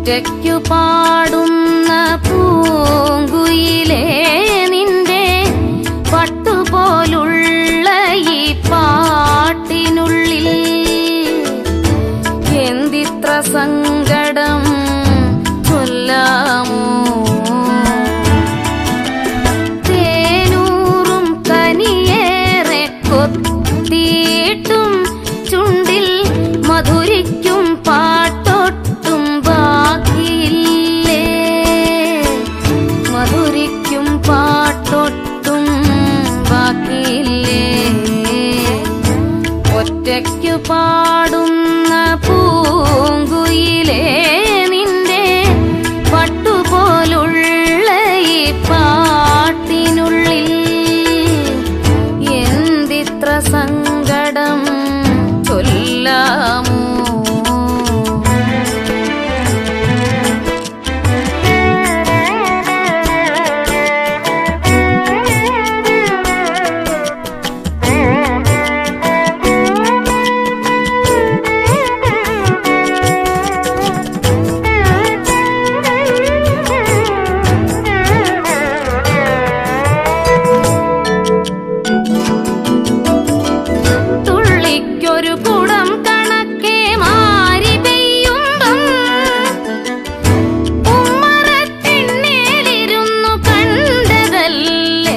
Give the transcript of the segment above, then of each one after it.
ഒറ്റയ്ക്കു പാടുന്ന പൂങ്കുയിലേ നിന്റെ പട്ടുപോലുള്ള ഈ പാട്ടിനുള്ളിൽ എന്തിത്ര സങ്കടം ചൊല്ലാമോ തേനൂറും കനിയേറെ കൊത്തിയിട്ടും ചുണ്ടിൽ മധുരിക്കും പാട്ടൊട്ടും ബാക്കിയില്ലേ മധുരിക്കും പാട്ടൊട്ടും ബാക്കിയില്ലേ ഒറ്റയ്ക്കു പാടുന്ന പൂങ്കുയിലേ നിന്റെ പട്ടുപോലുള്ള ഈ പാട്ടിനുള്ളിൽ എന്തിത്ര സങ്കടം ചൊല്ലാമോ തുള്ളിക്കൊരു കുടം കണക്കെ മാരി പെയ്യുമ്പം ഉമ്മറത്തിണ്ണേലിരുന്നു കണ്ടതല്ലേ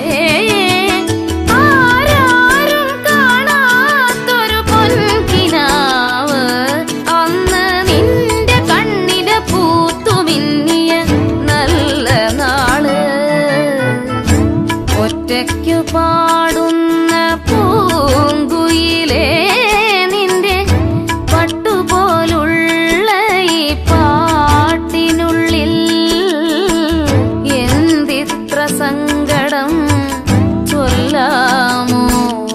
ആരാരും കാണാത്തൊരു പൊൻകിനാവ് അന്ന് നിന്റെ കണ്ണിലെ പൂത്തുമിന്നിയ നല്ല നാള് ഒറ്റയ്ക്കു പാടുന്ന പൂങ്കുയിലേ നിന്റെ പട്ടുപോലുള്ള ഈ പാട്ടിനുള്ളിൽ എന്തിത്ര സങ്കടം ചൊല്ലാമോ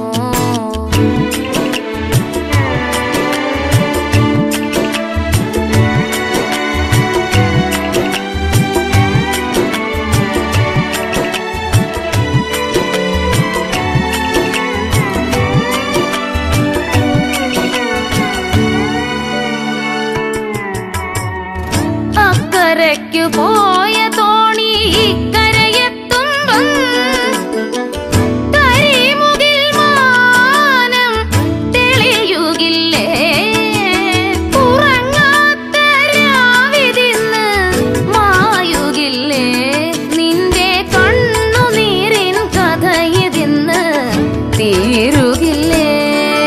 അക്കരയ്ക്കു പോയ തോണി ഇക്കരയെത്തുമ്പം കരിമുകിൽ മാനം തെളിയുകില്ലേ ഉറങ്ങാത്ത രാവിതിന്ന് മായുകില്ലേ നിന്റെ കണ്ണുനീരിൻ കഥയിതിന്ന് തീരുകില്ലേ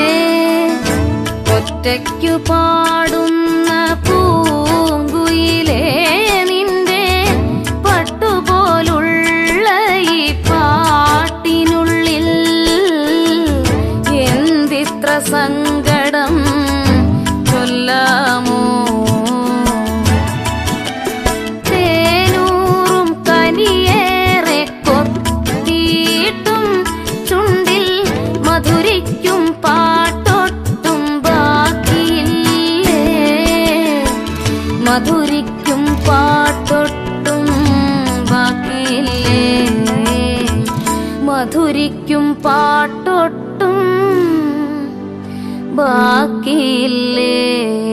ഒറ്റയ്ക്കു പാടുന്ന പൂങ്കുയിലേ നിന്റെ പട്ടുപോലുള്ള ഈ പാട്ടിനുള്ളിൽ എന്തിത്ര സങ്കടം ചൊല്ലാമോ തേനൂറും കനിയേറെ കൊത്തിയിട്ടും ചുണ്ടിൽ മധുരിക്കും പാട്ടൊട്ടും ബാക്കിയില്ലേ മധുരിക്കും പാട്ടൊട്ടും ബാക്കിയില്ലേ മധുരിക്കും പാട്ടൊട്ടും ബാക്കിയില്ലേ